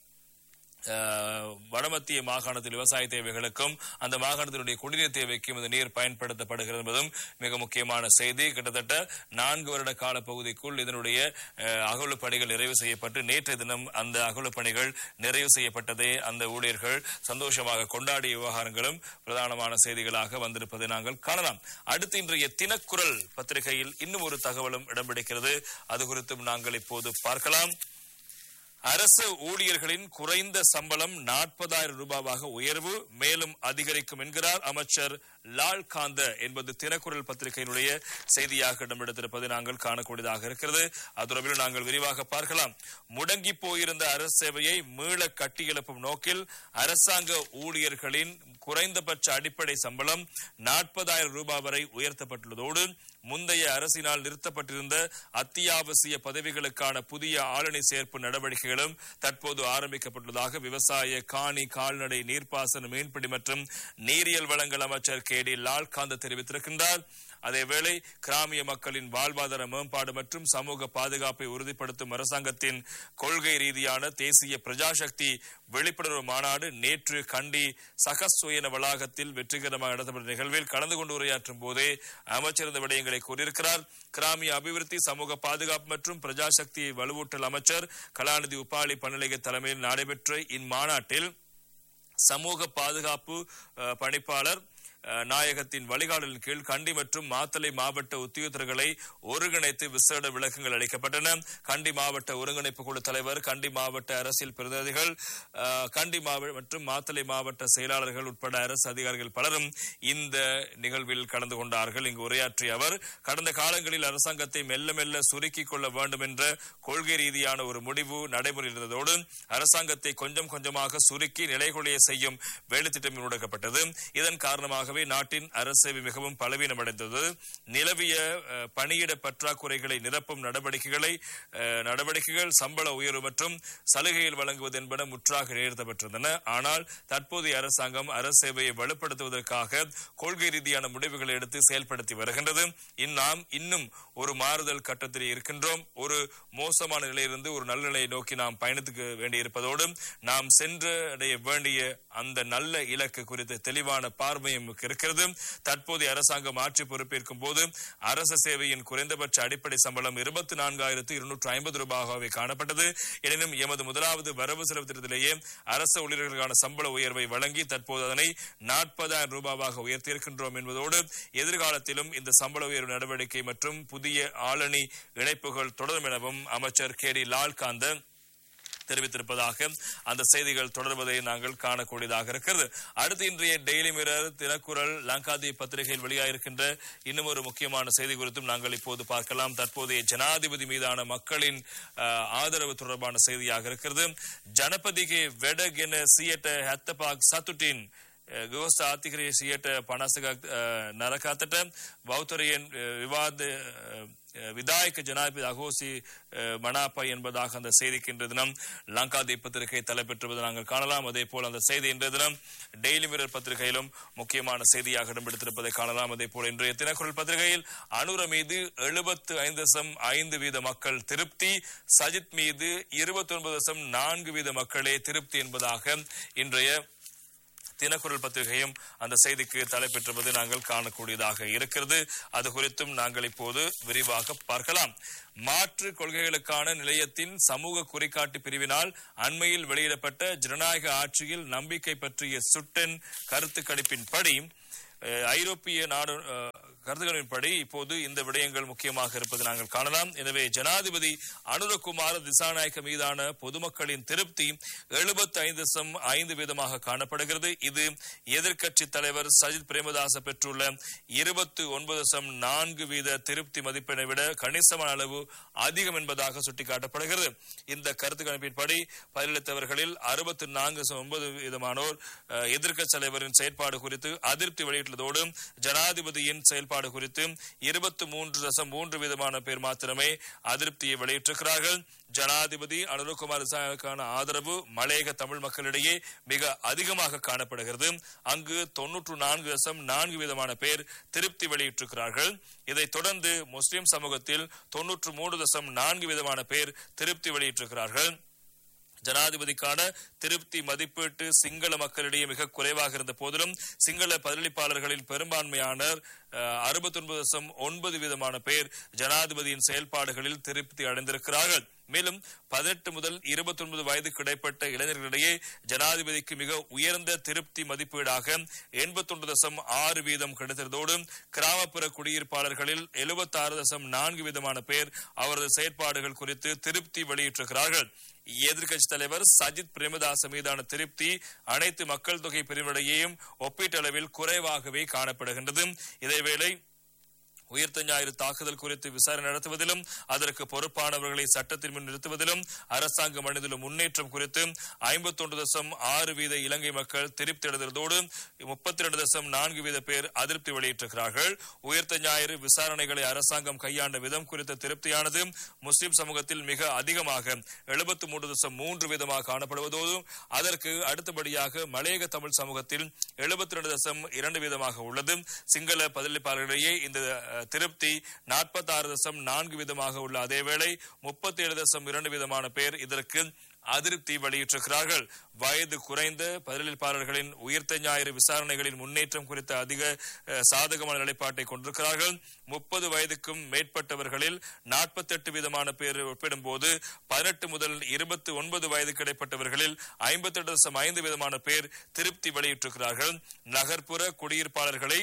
அஹ், வடமத்திய மாகாணத்தில் விவசாய தேவைகளுக்கும் அந்த மாகாணத்தினுடைய குடிநீர் தேவைக்கும் இந்த நீர் பயன்படுத்தப்படுகிறது என்பதும் மிக முக்கியமான செய்தி கிட்டத்தட்ட நான்கு வருட கால பகுதிக்குள் இதனுடைய அஹ், அகழ்வு பணிகள் நிறைவு செய்யப்பட்டு நேற்றைய தினம் அந்த அகழ்வு பணிகள் நிறைவு செய்யப்பட்டதை அந்த ஊழியர்கள் சந்தோஷமாக கொண்டாடிய விவகாரங்களும் பிரதானமான செய்திகளாக வந்திருப்பதை நாங்கள் காணலாம் அடுத்து இன்றைய தினக்குரல் பத்திரிகையில் இன்னும் ஒரு தகவலும் இடம் பிடிக்கிறது அது குறித்தும் நாங்கள் இப்போது பார்க்கலாம் அரசு ஊழியர்களின் குறைந்த சம்பளம் நாற்பதாயிரம் ரூபாவாக உயர்வு மேலும் அதிகரிக்கும் என்கிறார் அமைச்சர் லால் காந்த என்பது தினக்குரல் பத்திரிகையினுடைய செய்தியாக இடம்பெடுத்திருப்பதை நாங்கள் காணக்கூடியதாக இருக்கிறது அது தொடர்பில் நாங்கள் விரிவாக பார்க்கலாம் முடங்கி போயிருந்த அரசு சேவையை மீள கட்டியெழுப்பும் நோக்கில் அரசாங்க ஊழியர்களின் குறைந்தபட்ச அடிப்படை சம்பளம் நாற்பதாயிரம் ரூபாய் வரை உயர்த்தப்பட்டுள்ளதோடு முந்தைய அரசினால் நிறுத்தப்பட்டிருந்த அத்தியாவசிய பதவிகளுக்கான புதிய ஆளுநை சேர்ப்பு நடவடிக்கைகளும் தற்போது ஆரம்பிக்கப்பட்டுள்ளதாக விவசாய காணி கால்நடை நீர்ப்பாசன மீன்பிடி மற்றும் நீரியல் வளங்கள் அமைச்சர் கே டி லால்காந்த் தெரிவித்திருக்கின்றார் அதேவேளை கிராமிய மக்களின் வாழ்வாதார மேம்பாடு மற்றும் சமூக பாதுகாப்பை உறுதிப்படுத்தும் அரசாங்கத்தின் கொள்கை ரீதியான தேசிய பிரஜாசக்தி விழிப்புணர்வு மாநாடு நேற்று கண்டி சகசுயன வளாகத்தில் வெற்றிகரமாக நடத்தப்பட்ட நிகழ்வில் கலந்து கொண்டு உரையாற்றும் போதே அமைச்சர் இந்த விடயங்களை கூறியிருக்கிறார் கிராமிய அபிவிருத்தி சமூக பாதுகாப்பு மற்றும் பிரஜாசக்தி வலுவூட்டல் அமைச்சர் கலாநிதி உபாலி பணிநிலைய தலைமையில் நடைபெற்ற இம்மாநாட்டில் சமூக பாதுகாப்பு அஹ், பணிப்பாளர் அஹ், நாயகத்தின் வழிகாடலின் கீழ் கண்டி மற்றும் மாத்தளை மாவட்ட உத்தியோகத்தர்களை ஒருங்கிணைத்து விசேட விளக்கங்கள் அளிக்கப்பட்டன கண்டி மாவட்ட ஒருங்கிணைப்பு குழு தலைவர் கண்டி மாவட்ட அரசியல் பிரதிநிதிகள் அஹ், கண்டி மாவட்ட மற்றும் மாத்தளை மாவட்ட செயலாளர்கள் உட்பட அரசு அதிகாரிகள் பலரும் இந்த நிகழ்வில் கலந்து கொண்டார்கள் இங்கு உரையாற்றிய அவர் கடந்த காலங்களில் அரசாங்கத்தை மெல்ல மெல்ல சுருக்கிக் கொள்ள வேண்டும் என்ற கொள்கை ரீதியான ஒரு முடிவு நடைமுறையில் இருந்ததோடு அரசாங்கத்தை கொஞ்சம் கொஞ்சமாக சுருக்கி நிலைகுலைய செய்யும் வேலைத்திட்டம் முன்னெடுக்கப்பட்டது இதன் காரணமாகவே நாட்டின் அரசேவை மிகவும் பலவீனமடைந்தது நிலவிய அஹ், பணியிட பற்றாக்குறைகளை நிரப்பும் நடவடிக்கைகளை அஹ், நடவடிக்கைகள் சம்பள உயர்வு மற்றும் சலுகைகள் வழங்குவது என்பன முற்றாக நிறுத்தப்பட்டிருந்தன ஆனால் தற்போதைய அரசாங்கம் அரசேவையை வலுப்படுத்துவதற்காக கொள்கை ரீதியான முடிவுகளை எடுத்து செயல்படுத்தி வருகின்றது இந்நாம் இன்னும் ஒரு மாறுதல் கட்டத்தில் இருக்கின்றோம் ஒரு மோசமான நிலையிலிருந்து ஒரு நல்ல நிலையை நோக்கி நாம் பயணித்துக்க வேண்டியிருப்பதோடு நாம் சென்றடைய வேண்டிய அந்த நல்ல இலக்கு குறித்த தெளிவான பார்வையும் நமக்கு இருக்கிறது தற்போதைய அரசாங்கம் ஆட்சி பொறுப்பேற்கும் போது அரசு சேவையின் குறைந்தபட்ச அடிப்படை சம்பளம் இருபத்தி நான்காயிரத்து இருநூற்று ஐம்பது ரூபாயாகவே காணப்பட்டது எனினும் எமது முதலாவது வரவு செலவு திட்டத்திலேயே அரசு ஊழியர்களுக்கான சம்பள உயர்வை வழங்கி தற்போது அதனை நாற்பதாயிரம் ரூபாவாக உயர்த்தியிருக்கின்றோம் என்பதோடு எதிர்காலத்திலும் இந்த சம்பள உயர்வு நடவடிக்கை மற்றும் புதிய ஆளணி இணைப்புகள் தொடரும் எனவும் அமைச்சர் கே டி லால்காந்தன் தெரிவித்திருப்பதாக அந்த செய்திகள் தொடர்வதை நாங்கள் காணக்கூடியதாக இருக்கிறது அடுத்து இன்றைய டெய்லி மிரர் தினக்குரல் லங்காதி பத்திரிகையில் வெளியாயிருக்கின்ற இன்னும் ஒரு முக்கியமான செய்தி குறித்தும் நாங்கள் இப்போது பார்க்கலாம் தற்போதைய ஜனாதிபதி மீதான மக்களின் அஹ், ஆதரவு தொடர்பான செய்தியாக இருக்கிறது ஜனபதிக்கு வெடகென சியட்ட ஹத்தபாக் சத்துட்டின் ගෝස්ථ ආතිකරයේ සියට පනස්සකක් නරකාතට බෞතරයෙන් විවාද விதாயக ஜனாதிபதி அகோசி அஹ், மனாப்பை என்பதாக அந்த செய்திக்கு இன்றைய தினம் லங்காதீப் பத்திரிகை தலைப்பெற்றுவதை நாங்கள் காணலாம் அதே போல் அந்த செய்தி இன்றைய தினம் டெய்லி மிரர் பத்திரிகையிலும் முக்கியமான செய்தியாக இடம்பெடுத்திருப்பதை காணலாம் அதே போல் இன்றைய தினக்குரல் பத்திரிகையில் அனுர மீது எழுபத்து ஐந்து தசம் ஐந்து வீத மக்கள் திருப்தி சஜித் மீது இருபத்தி ஒன்பது தசம் நான்கு வீத மக்களே திருப்தி என்பதாக இன்றைய தினக்குரல் பத்திரிகையும் அந்த செய்திக்கு தலைப்பெற்றுவது நாங்கள் காணக்கூடியதாக இருக்கிறது அது குறித்தும் நாங்கள் இப்போது விரிவாக பார்க்கலாம் மாற்று கொள்கைகளுக்கான நிலையத்தின் சமூக குறிகாட்டி பிரிவினால் அண்மையில் வெளியிடப்பட்ட ஜனநாயக ஆட்சியில் நம்பிக்கை பற்றிய சுட்டென் கருத்து கணிப்பின்படி அஹ், ஐரோப்பிய நாடு அஹ், கருத்துக்களின்படி இப்போது இந்த விடயங்கள் முக்கியமாக இருப்பதை நாங்கள் காணலாம் எனவே ஜனாதிபதி அனுரகுமார திசாநாயக்க மீதான பொதுமக்களின் திருப்தி எழுபத்தி ஐந்து தசம் ஐந்து வீதமாக காணப்படுகிறது இது எதிர்க்கட்சி தலைவர் சஜித் பிரேமதாச பெற்றுள்ள இருபத்தி ஒன்பது தசம் நான்கு வீத திருப்தி மதிப்பெண்ணை விட கணிசமான அளவு அதிகம் என்பதாக சுட்டிக்காட்டப்படுகிறது இந்த கருத்து கணிப்பின்படி பதிலளித்தவர்களில் அறுபத்தி நான்கு தசம் ஒன்பது வீதமானோர் அஹ், எதிர்க்கட்சி தலைவரின் செயற்பாடு குறித்து அதிருப்தி வெளியிட்டுள்ளதோடு ஜனாதிபதியின் செயல்பாடு குறித்து இருபத்தி மூன்று தசம் மூன்று வீதமான பேர் மாத்திரமே அதிருப்தியை வெளியிட்டிருக்கிறார்கள் ஜனாதிபதி அனுரகுமார் திசாவுக்கான ஆதரவு மலையக தமிழ் மக்களிடையே மிக அதிகமாக காணப்படுகிறது அங்கு தொன்னூற்று நான்கு தசம் நான்கு வீதமான பேர் திருப்தி வெளியிட்டிருக்கிறார்கள் இதைத் தொடர்ந்து முஸ்லிம் சமூகத்தில் தொன்னூற்று மூன்று தசம் நான்கு வீதமான பேர் திருப்தி வெளியிட்டிருக்கிறார்கள் ஜனாதிபதிக்கான திருப்தி மதிப்பீட்டு சிங்கள மக்களிடையே மிக குறைவாக இருந்த போதிலும் சிங்கள பதிலளிப்பாளர்களின் பெரும்பான்மையானர் அறுபத்தி ஒன்பது தசம் ஒன்பது வீதமான பேர் ஜனாதிபதியின் செயல்பாடுகளில் திருப்தி அடைந்திருக்கிறார்கள் மேலும் பதினெட்டு முதல் இருபத்தி ஒன்பது வயதுக்கு இடைப்பட்ட இளைஞர்களிடையே ஜனாதிபதிக்கு மிக உயர்ந்த திருப்தி மதிப்பீடாக எண்பத்தி ஒன்று தசம் ஆறு வீதம் கிடைத்ததோடு கிராமப்புற குடியிருப்பாளர்களில் எழுபத்தாறு தசம் நான்கு வீதமான பேர் அவரது செயற்பாடுகள் குறித்து திருப்தி வெளியிட்டிருக்கிறார்கள் எதிர்க்கட்சி தலைவர் சஜித் பிரேமதாச மீதான திருப்தி அனைத்து மக்கள் தொகை பிரிவிடையையும் ஒப்பீட்டளவில் குறைவாகவே காணப்படுகின்றது இதேவேளை உயிர்த்த ஞாயிறு தாக்குதல் குறித்து விசாரணை நடத்துவதிலும் அதற்கு பொறுப்பானவர்களை சட்டத்தின் முன் நிறுத்துவதிலும் அரசாங்கம் அணிந்துள்ள முன்னேற்றம் குறித்து ஐம்பத்தி ஒன்று தசம் ஆறு வீத இலங்கை மக்கள் திருப்தி அடைந்ததோடு முப்பத்தி இரண்டு தசம் நான்கு வீத பேர் அதிருப்தி வெளியிட்டிருக்கிறார்கள் உயிர்த்த ஞாயிறு விசாரணைகளை அரசாங்கம் கையாண்ட விதம் குறித்த திருப்தியானது முஸ்லிம் சமூகத்தில் மிக அதிகமாக எழுபத்தி மூன்று தசம் மூன்று வீதமாக காணப்படுவதோடு அதற்கு அடுத்தபடியாக மலையக தமிழ் சமூகத்தில் எழுபத்தி ரெண்டு தசம் இரண்டு வீதமாக உள்ளது சிங்கள பதிலளிப்பாளர்களிடையே இந்த அஹ், திருப்தி நாற்பத்தி ஆறு தசம் நான்கு வீதமாக உள்ள அதேவேளை முப்பத்தி ஏழு தசம் இரண்டு வீதமான பேர் இதற்கு அதிருப்தி வெளியிட்டிருக்கிறார்கள் வயது குறைந்த பதிலளிப்பாளர்களின் உயிர்த்த ஞாயிறு விசாரணைகளின் முன்னேற்றம் குறித்த அதிக அஹ், சாதகமான நிலைப்பாட்டை கொண்டிருக்கிறார்கள் முப்பது வயதுக்கும் மேற்பட்டவர்களில் நாற்பத்தி எட்டு வீதமான பேர் ஒப்பிடும்போது பதினெட்டு முதல் இருபத்தி ஒன்பது வயதுக்கு இடைப்பட்டவர்களில் ஐம்பத்தி எட்டு தசம் ஐந்து வீதமான பேர் திருப்தி வெளியிட்டிருக்கிறார்கள் நகர்ப்புற குடியிருப்பாளர்களை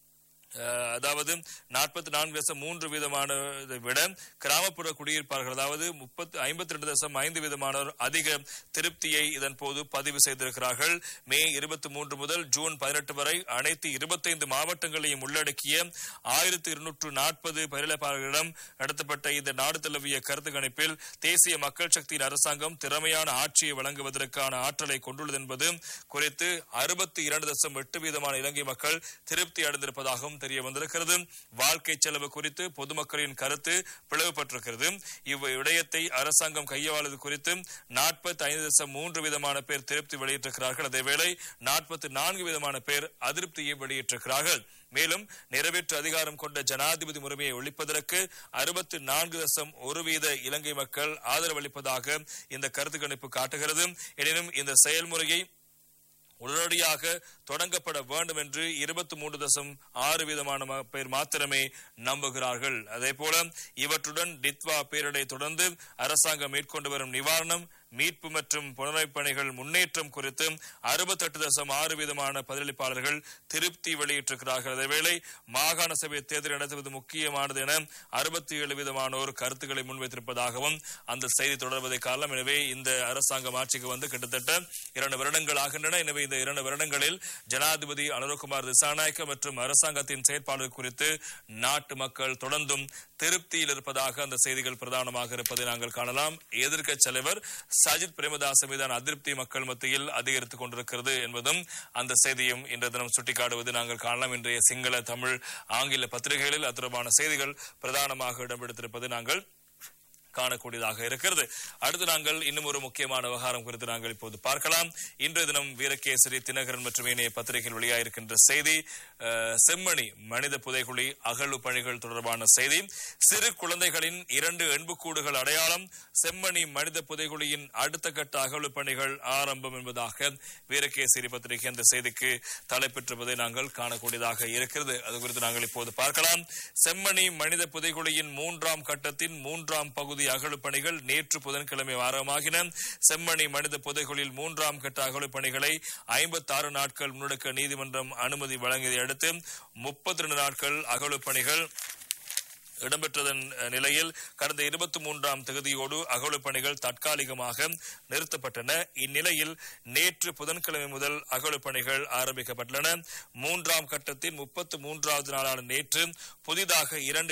அஹ், அதாவது நாற்பத்தி நான்கு தசம் மூன்று வீதமானதை விட கிராமப்புற குடியிருப்பார்கள் அதாவது முப்பத்தி ஐம்பத்தி ரெண்டு தசம் ஐந்து வீதமானோர் அதிக திருப்தியை இதன் போது பதிவு செய்திருக்கிறார்கள் மே இருபத்தி மூன்று முதல் ஜூன் பதினெட்டு வரை அனைத்து இருபத்தைந்து மாவட்டங்களையும் உள்ளடக்கிய ஆயிரத்தி இருநூற்று நாற்பது பயிரிழப்பாளர்களிடம் நடத்தப்பட்ட இந்த நாடு தழுவிய கருத்து கணிப்பில் தேசிய மக்கள் சக்தியின் அரசாங்கம் திறமையான ஆட்சியை வழங்குவதற்கான ஆற்றலை கொண்டுள்ளது என்பது குறித்து அறுபத்தி இரண்டு தசம் எட்டு வீதமான இலங்கை மக்கள் திருப்தி அடைந்திருப்பதாகவும் தெரிய வந்திருக்கிறது வாழ்க்கை செலவு குறித்து பொதுமக்களின் கருத்து பிளவுபட்டிருக்கிறது இவ் விடயத்தை அரசாங்கம் கையாளுவது குறித்து நாற்பத்தி ஐந்து தசம் மூன்று விதமான பேர் திருப்தி வெளியிட்டிருக்கிறார்கள் அதேவேளை நாற்பத்தி நான்கு விதமான பேர் அதிருப்தியை வெளியிட்டிருக்கிறார்கள் மேலும் நிறைவேற்று அதிகாரம் கொண்ட ஜனாதிபதி முறைமையை ஒழிப்பதற்கு அறுபத்தி நான்கு தசம் ஒரு வீத இலங்கை மக்கள் ஆதரவளிப்பதாக இந்த கருத்து கணிப்பு காட்டுகிறது எனினும் இந்த செயல்முறையை உடனடியாக தொடங்கப்பட வேண்டும் என்று இருபத்தி மூன்று தசம் ஆறு வீதமான ம- பேர் மாத்திரமே நம்புகிறார்கள் அதே போல இவற்றுடன் டித்வா பேரிடை தொடர்ந்து அரசாங்கம் மேற்கொண்டு வரும் நிவாரணம் மீட்பு மற்றும் புனரமைப்பு பணிகள் முன்னேற்றம் குறித்து அறுபத்தெட்டு தசம் ஆறு வீதமான பதிலளிப்பாளர்கள் திருப்தி வெளியிட்டிருக்கிறார்கள் அதேவேளை மாகாண சபை தேர்தல் நடத்துவது முக்கியமானது என அறுபத்தி ஏழு வீதமானோர் கருத்துக்களை முன்வைத்திருப்பதாகவும் அந்த செய்தி தொடர்வதை காரணம் எனவே இந்த அரசாங்கம் ஆட்சிக்கு வந்து கிட்டத்தட்ட இரண்டு வருடங்கள் ஆகின்றன எனவே இந்த இரண்டு வருடங்களில் ஜனாதிபதி அனுரகுமார் திசாநாயக்க மற்றும் அரசாங்கத்தின் செயற்பாடுகள் குறித்து நாட்டு மக்கள் தொடர்ந்தும் திருப்தியில் இருப்பதாக அந்த செய்திகள் பிரதானமாக இருப்பதை நாங்கள் காணலாம் எதிர்க்கட்சி தலைவர் சஜித் பிரேமதாச மீதான அதிருப்தி மக்கள் மத்தியில் அதிகரித்துக் கொண்டிருக்கிறது என்பதும் அந்த செய்தியும் இன்று தினம் சுட்டிக்காட்டுவது நாங்கள் காணலாம் இன்றைய சிங்கள தமிழ் ஆங்கில பத்திரிகைகளில் அது தொடர்பான செய்திகள் பிரதானமாக இடம்பெடுத்திருப்பது நாங்கள் காணக்கூடியதாக இருக்கிறது அடுத்து நாங்கள் இன்னும் ஒரு முக்கியமான விவகாரம் குறித்து நாங்கள் இப்போது பார்க்கலாம் இன்றைய தினம் வீரகேசரி தினகரன் மற்றும் இணைய பத்திரிகையில் வெளியாயிருக்கின்ற செய்தி அஹ், செம்மணி மனித புதைகுழி அகழ்வு பணிகள் தொடர்பான செய்தி சிறு குழந்தைகளின் இரண்டு எண்புக்கூடுகள் அடையாளம் செம்மணி மனித புதைகுழியின் அடுத்த கட்ட அகழ்வு பணிகள் ஆரம்பம் என்பதாக வீரகேசரி பத்திரிகை அந்த செய்திக்கு தலைப்பெற்றுவதை நாங்கள் காணக்கூடியதாக இருக்கிறது அது குறித்து நாங்கள் இப்போது பார்க்கலாம் செம்மணி மனித புதைகுழியின் மூன்றாம் கட்டத்தின் மூன்றாம் பகுதியாக அகழ்வு பணிகள் நேற்று புதன்கிழமை ஆரம்பமாகின செம்மணி மனித புதைகுழியில் மூன்றாம் கட்ட அகழ்வு பணிகளை ஐம்பத்தாறு நாட்கள் முன்னெடுக்க நீதிமன்றம் அனுமதி வழங்கியதை அடுத்து முப்பத்தி ரெண்டு நாட்கள் அகழ்வு பணிகள் இடம்பெற்றதன் அஹ், நிலையில் கடந்த இருபத்தி மூன்றாம் தேதியோடு அகழ்வு பணிகள் தற்காலிகமாக நிறுத்தப்பட்டன இந்நிலையில் நேற்று புதன்கிழமை முதல் அகழ்வு பணிகள் ஆரம்பிக்கப்பட்டுள்ளன மூன்றாம் கட்டத்தின் முப்பத்து மூன்றாவது நாளான நேற்று புதிதாக இரண்டு